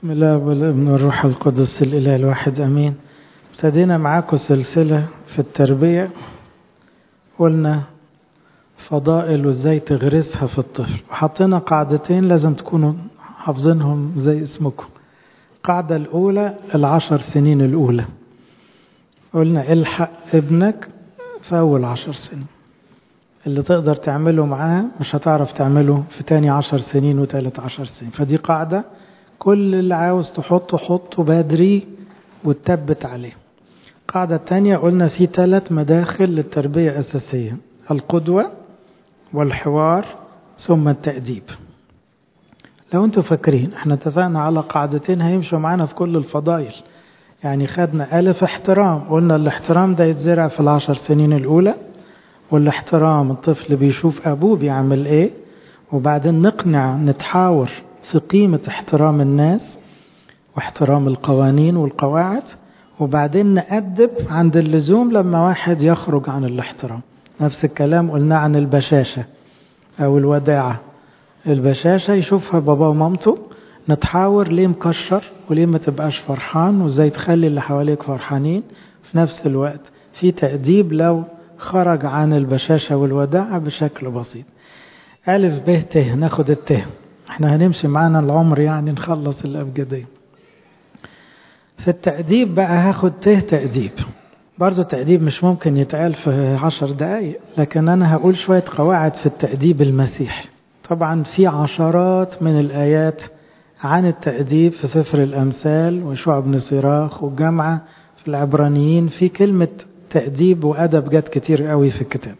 بسم الله والابن والروح القدس الإله الواحد أمين ابتدينا معاكم سلسلة في التربية قلنا فضائل وازاي تغرسها في الطفل وحطينا قاعدتين لازم تكونوا حافظينهم زي اسمكم القاعدة الأولى العشر سنين الأولى قلنا الحق ابنك في أول عشر سنين اللي تقدر تعمله معاه مش هتعرف تعمله في تاني عشر سنين وتالت عشر سنين فدي قاعدة كل اللي عاوز تحطه حطه بدري وتثبت عليه القاعدة التانية قلنا في ثلاث مداخل للتربية أساسية القدوة والحوار ثم التأديب لو انتوا فاكرين احنا اتفقنا على قاعدتين هيمشوا معانا في كل الفضائل يعني خدنا ألف احترام قلنا الاحترام ده يتزرع في العشر سنين الأولى والاحترام الطفل بيشوف أبوه بيعمل إيه وبعدين نقنع نتحاور في قيمة احترام الناس واحترام القوانين والقواعد وبعدين نأدب عند اللزوم لما واحد يخرج عن الاحترام نفس الكلام قلنا عن البشاشة أو الوداعة البشاشة يشوفها بابا ومامته نتحاور ليه مكشر وليه ما تبقاش فرحان وازاي تخلي اللي حواليك فرحانين في نفس الوقت في تأديب لو خرج عن البشاشة والوداعة بشكل بسيط ألف ب ت ناخد الت احنا هنمشي معانا العمر يعني نخلص الأبجدية في التأديب بقى هاخد ت تأديب برضو التأديب مش ممكن يتقال في عشر دقايق لكن أنا هقول شوية قواعد في التأديب المسيحي طبعا في عشرات من الآيات عن التأديب في سفر الأمثال وشعب بن صراخ والجامعة في العبرانيين في كلمة تأديب وأدب جت كتير قوي في الكتاب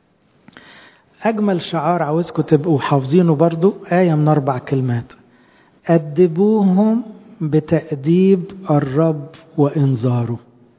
أجمل شعار عاوزكم تبقوا حافظينه برضو آية من أربع كلمات أدبوهم بتأديب الرب وإنذاره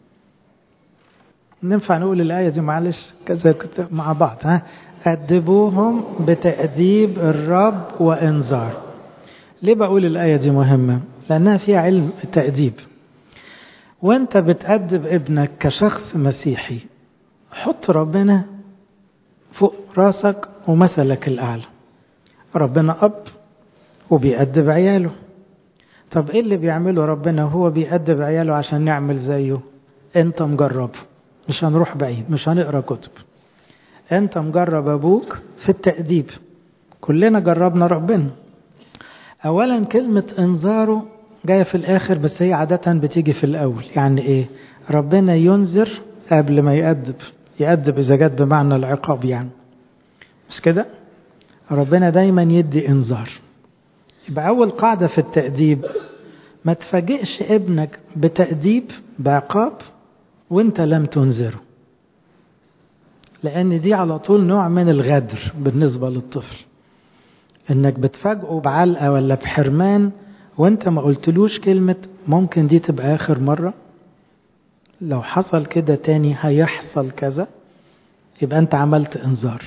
ننفع نقول الآية دي معلش كذا مع بعض ها أدبوهم بتأديب الرب وإنذار ليه بقول الآية دي مهمة لأنها فيها علم التأديب وانت بتأدب ابنك كشخص مسيحي حط ربنا فوق راسك ومثلك الأعلى ربنا أب وبيأدب عياله طب ايه اللي بيعمله ربنا وهو بيأدب عياله عشان نعمل زيه انت مجرب مش هنروح بعيد مش هنقرا كتب انت مجرب ابوك في التأديب كلنا جربنا ربنا اولا كلمة انذاره جاية في الاخر بس هي عادة بتيجي في الاول يعني ايه ربنا ينذر قبل ما يأدب يأدب اذا جت بمعنى العقاب يعني مش كده ربنا دايما يدي انذار يبقى اول قاعدة في التأديب ما تفاجئش ابنك بتأديب بعقاب وانت لم تنذره لان دي على طول نوع من الغدر بالنسبة للطفل انك بتفاجئه بعلقة ولا بحرمان وانت ما قلتلوش كلمة ممكن دي تبقى اخر مرة لو حصل كده تاني هيحصل كذا يبقى انت عملت انذار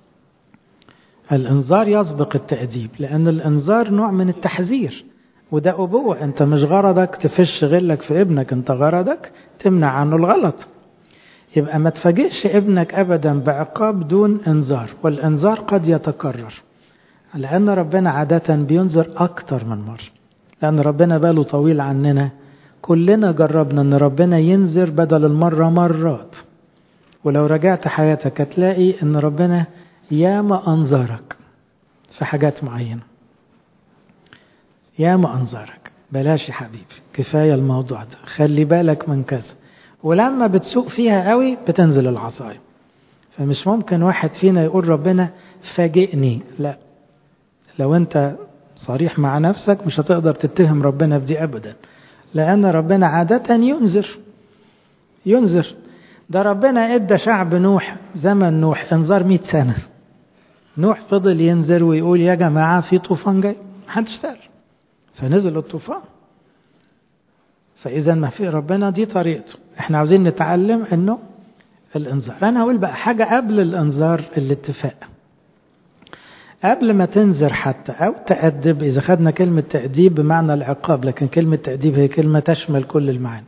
الانذار يسبق التأديب لان الانذار نوع من التحذير وده أبوة أنت مش غرضك تفش غلك في ابنك أنت غرضك تمنع عنه الغلط يبقى ما تفاجئش ابنك أبدا بعقاب دون انذار والانذار قد يتكرر لأن ربنا عادة بينذر أكتر من مرة لأن ربنا باله طويل عننا كلنا جربنا أن ربنا ينذر بدل المرة مرات ولو رجعت حياتك هتلاقي أن ربنا ياما أنظرك في حاجات معينة ياما أنظرك بلاش يا حبيبي كفاية الموضوع ده خلي بالك من كذا ولما بتسوق فيها قوي بتنزل العصاية فمش ممكن واحد فينا يقول ربنا فاجئني لا لو انت صريح مع نفسك مش هتقدر تتهم ربنا بدي ابدا لان ربنا عادة ينذر ينذر ده ربنا ادى شعب نوح زمن نوح انذار 100 سنة نوح فضل ينذر ويقول يا جماعة في طوفان جاي محدش سأل فنزل الطوفان فإذا ما في ربنا دي طريقته احنا عاوزين نتعلم انه الانذار انا هقول بقى حاجة قبل الانذار الاتفاق قبل ما تنذر حتى او تأدب اذا خدنا كلمة تأديب بمعنى العقاب لكن كلمة تأديب هي كلمة تشمل كل المعاني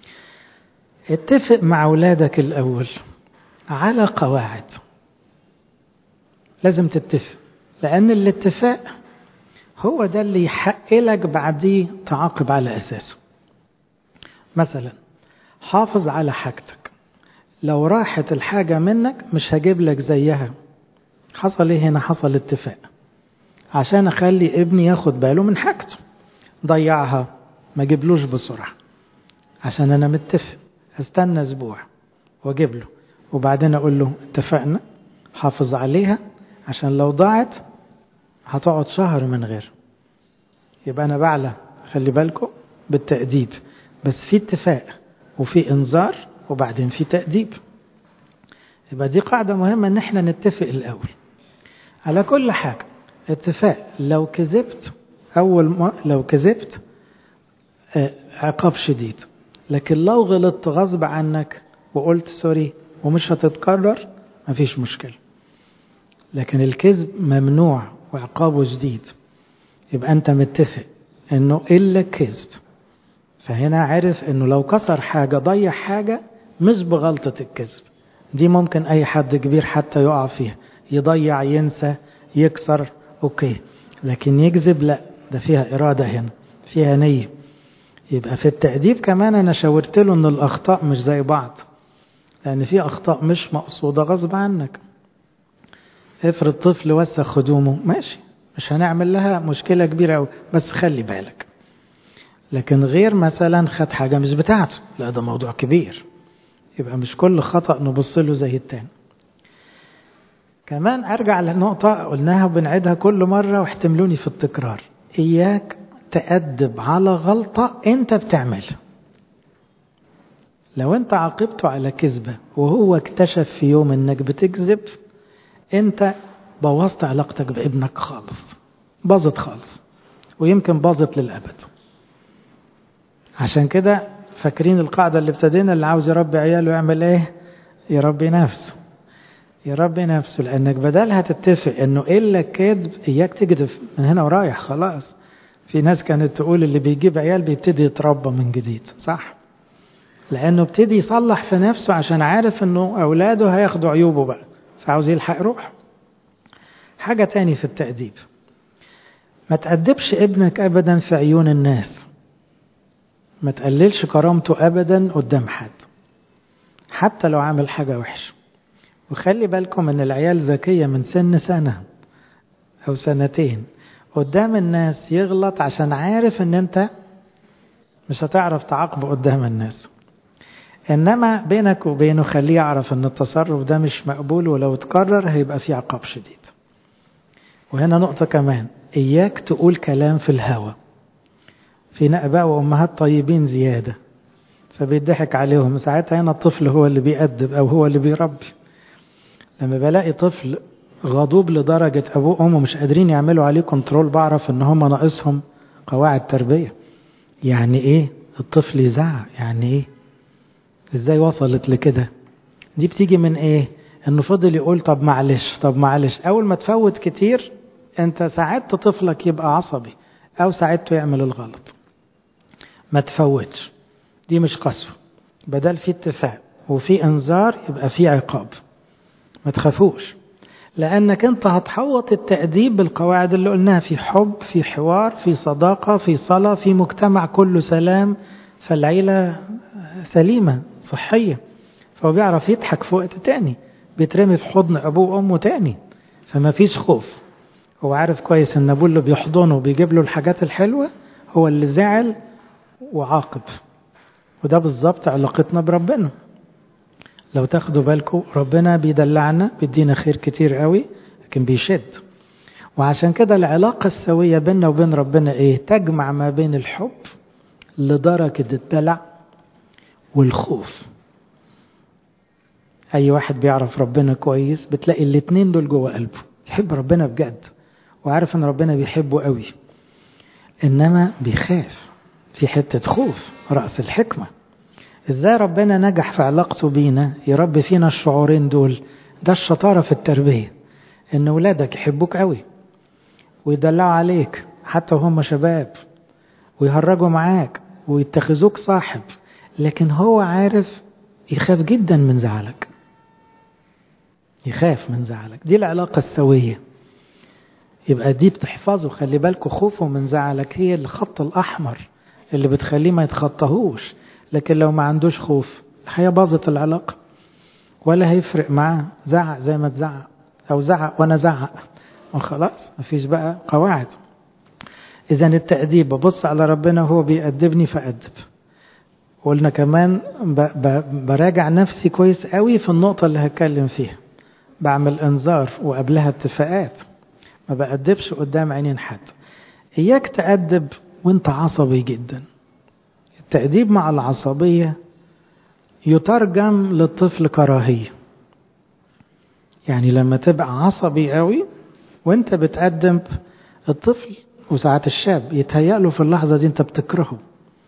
اتفق مع اولادك الاول على قواعد لازم تتفق لان الاتفاق هو ده اللي يحقلك بعديه تعاقب على أساسه مثلا حافظ على حاجتك لو راحت الحاجة منك مش هجيب لك زيها حصل ايه هنا حصل اتفاق عشان اخلي ابني ياخد باله من حاجته ضيعها ما جيبلوش بسرعة عشان انا متفق استنى اسبوع واجيب له وبعدين اقول له اتفقنا حافظ عليها عشان لو ضاعت هتقعد شهر من غير يبقى انا بعلى خلي بالكم بالتأديب بس في اتفاق وفي انذار وبعدين في تأديب يبقى دي قاعدة مهمة ان احنا نتفق الاول على كل حاجة اتفاق لو كذبت اول ما لو كذبت عقاب شديد لكن لو غلطت غصب عنك وقلت سوري ومش هتتكرر مفيش مشكلة لكن الكذب ممنوع وعقابه شديد يبقى انت متفق انه الا كذب فهنا عرف انه لو كسر حاجة ضيع حاجة مش بغلطة الكذب دي ممكن اي حد كبير حتى يقع فيها يضيع ينسى يكسر اوكي لكن يكذب لا ده فيها ارادة هنا فيها نية يبقى في التأديب كمان انا شاورت له ان الاخطاء مش زي بعض لان في اخطاء مش مقصودة غصب عنك افرض طفل وسخ هدومه ماشي مش هنعمل لها مشكلة كبيرة أوي بس خلي بالك لكن غير مثلا خد حاجة مش بتاعته لا ده موضوع كبير يبقى مش كل خطأ نبص له زي التاني كمان أرجع لنقطة قلناها وبنعيدها كل مرة واحتملوني في التكرار إياك تأدب على غلطة أنت بتعملها لو أنت عاقبته على كذبة وهو اكتشف في يوم أنك بتكذب أنت بوظت علاقتك بابنك خالص باظت خالص ويمكن باظت للأبد عشان كده فاكرين القاعدة اللي ابتدينا اللي عاوز يربي عياله يعمل ايه يربي نفسه يربي نفسه لانك بدلها تتفق انه الا كذب اياك تكذب من هنا ورايح خلاص في ناس كانت تقول اللي بيجيب عيال بيبتدي يتربى من جديد صح لانه ابتدي يصلح في نفسه عشان عارف انه اولاده هياخدوا عيوبه بقى فعاوز يلحق روح حاجة تاني في التأديب ما تأدبش ابنك أبدا في عيون الناس ما تقللش كرامته أبدا قدام حد حتى لو عامل حاجة وحشة وخلي بالكم ان العيال ذكية من سن سنة أو سنتين قدام الناس يغلط عشان عارف ان انت مش هتعرف تعاقبه قدام الناس انما بينك وبينه خليه يعرف ان التصرف ده مش مقبول ولو اتكرر هيبقى فيه عقاب شديد وهنا نقطة كمان إياك تقول كلام في الهوى في آباء وأمهات طيبين زيادة فبيضحك عليهم ساعتها هنا الطفل هو اللي بيأدب أو هو اللي بيربي لما بلاقي طفل غضوب لدرجة أبوه وأمه مش قادرين يعملوا عليه كنترول بعرف إن هم ناقصهم قواعد تربية يعني إيه الطفل يزعق يعني إيه إزاي وصلت لكده دي بتيجي من إيه انه فضل يقول طب معلش طب معلش اول ما تفوت كتير انت ساعدت طفلك يبقى عصبي او ساعدته يعمل الغلط ما تفوتش دي مش قسوة بدل في اتفاق وفي انذار يبقى في عقاب ما تخافوش لانك انت هتحوط التأديب بالقواعد اللي قلناها في حب في حوار في صداقة في صلاة في مجتمع كله سلام فالعيلة سليمة صحية فهو بيعرف يضحك في وقت تاني بيترمي في حضن أبوه وأمه تاني فما فيش خوف هو عارف كويس ان ابوه اللي بيحضنه وبيجيب له الحاجات الحلوة هو اللي زعل وعاقب وده بالظبط علاقتنا بربنا لو تاخدوا بالكم ربنا بيدلعنا بيدينا خير كتير قوي لكن بيشد وعشان كده العلاقة السوية بيننا وبين ربنا ايه تجمع ما بين الحب لدرجة الدلع والخوف اي واحد بيعرف ربنا كويس بتلاقي الاتنين دول جوه قلبه يحب ربنا بجد وعارف ان ربنا بيحبه قوي انما بيخاف في حتة خوف رأس الحكمة ازاي ربنا نجح في علاقته بينا يربي فينا الشعورين دول ده الشطارة في التربية ان ولادك يحبوك قوي ويدلعوا عليك حتى وهم شباب ويهرجوا معاك ويتخذوك صاحب لكن هو عارف يخاف جدا من زعلك يخاف من زعلك دي العلاقة السوية يبقى دي بتحفظه خلي بالكوا خوفه من زعلك هي الخط الأحمر اللي بتخليه ما يتخطاهوش لكن لو ما عندوش خوف الحقيقة باظت العلاقة ولا هيفرق معاه زعق زي ما تزعق أو زعق وأنا زعق وخلاص مفيش بقى قواعد إذا التأديب ببص على ربنا وهو بيأدبني فأدب قلنا كمان ب ب براجع نفسي كويس قوي في النقطة اللي هتكلم فيها بعمل انذار وقبلها اتفاقات ما بأدبش قدام عينين حد إياك تأدب وانت عصبي جدا التأديب مع العصبية يترجم للطفل كراهية يعني لما تبقى عصبي قوي وانت بتقدم الطفل وساعات الشاب يتهيأ في اللحظة دي انت بتكرهه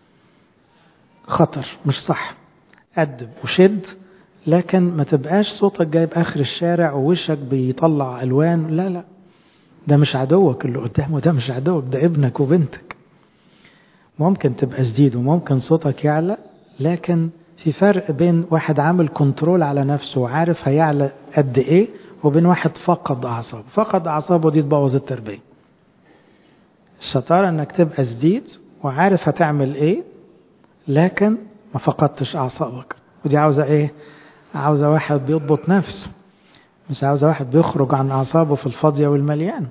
خطر مش صح أدب وشد لكن ما تبقاش صوتك جايب آخر الشارع ووشك بيطلع ألوان لا لا ده مش عدوك اللي قدامه ده مش عدوك ده ابنك وبنتك ممكن تبقى شديد وممكن صوتك يعلى لكن في فرق بين واحد عامل كنترول على نفسه وعارف هيعلى قد ايه وبين واحد فقد اعصابه فقد اعصابه دي تبوظ التربيه الشطاره انك تبقى شديد وعارف هتعمل ايه لكن ما فقدتش اعصابك ودي عاوزه ايه عاوزه واحد بيضبط نفسه مش عاوزه واحد بيخرج عن اعصابه في الفاضيه والمليان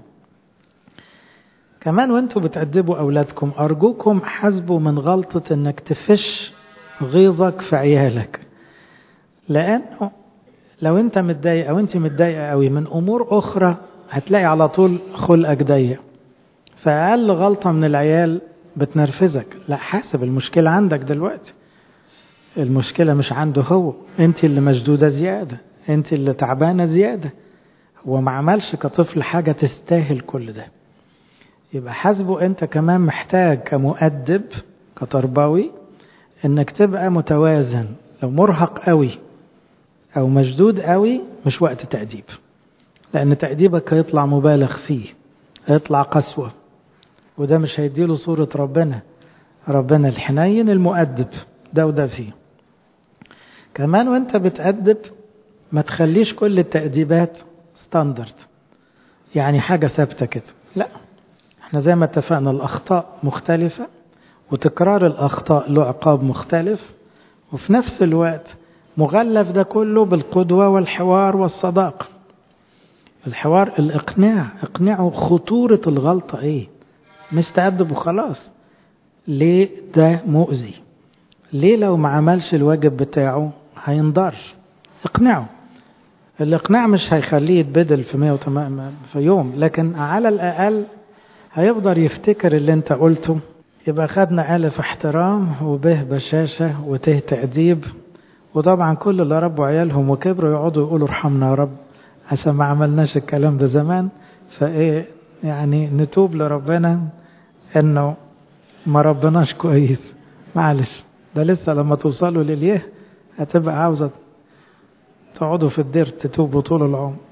كمان وانتوا بتأدبوا أولادكم أرجوكم حاسبوا من غلطة إنك تفش غيظك في عيالك لأنه لو أنت متضايق أو أنت متضايقة قوي من أمور أخرى هتلاقي على طول خلقك ضيق فأقل غلطة من العيال بتنرفزك لا حاسب المشكلة عندك دلوقتي المشكلة مش عنده هو أنت اللي مشدودة زيادة أنت اللي تعبانة زيادة هو ما عملش كطفل حاجة تستاهل كل ده يبقى حاسبه انت كمان محتاج كمؤدب كتربوي انك تبقى متوازن لو مرهق قوي او مشدود قوي مش وقت تأديب لان تأديبك هيطلع مبالغ فيه هيطلع قسوة وده مش هيديله صورة ربنا ربنا الحنين المؤدب ده وده فيه كمان وانت بتأدب ما تخليش كل التأديبات ستاندرد يعني حاجة ثابتة كده لا احنا زي ما اتفقنا الأخطاء مختلفة وتكرار الأخطاء له عقاب مختلف وفي نفس الوقت مغلف ده كله بالقدوة والحوار والصداقة الحوار الإقناع اقنعه خطورة الغلطة ايه مش تأدب وخلاص ليه ده مؤذي ليه لو ما عملش الواجب بتاعه هينضر اقنعه الإقناع مش هيخليه يتبدل في, مية في يوم لكن على الأقل هيفضل يفتكر اللي انت قلته يبقى خدنا ألف احترام وبه بشاشة وته تأديب وطبعا كل اللي ربوا عيالهم وكبروا يقعدوا يقولوا ارحمنا يا رب عشان ما عملناش الكلام ده زمان فايه يعني نتوب لربنا انه ما ربناش كويس معلش ده لسه لما توصلوا لليه هتبقى عاوزة تقعدوا في الدير تتوبوا طول العمر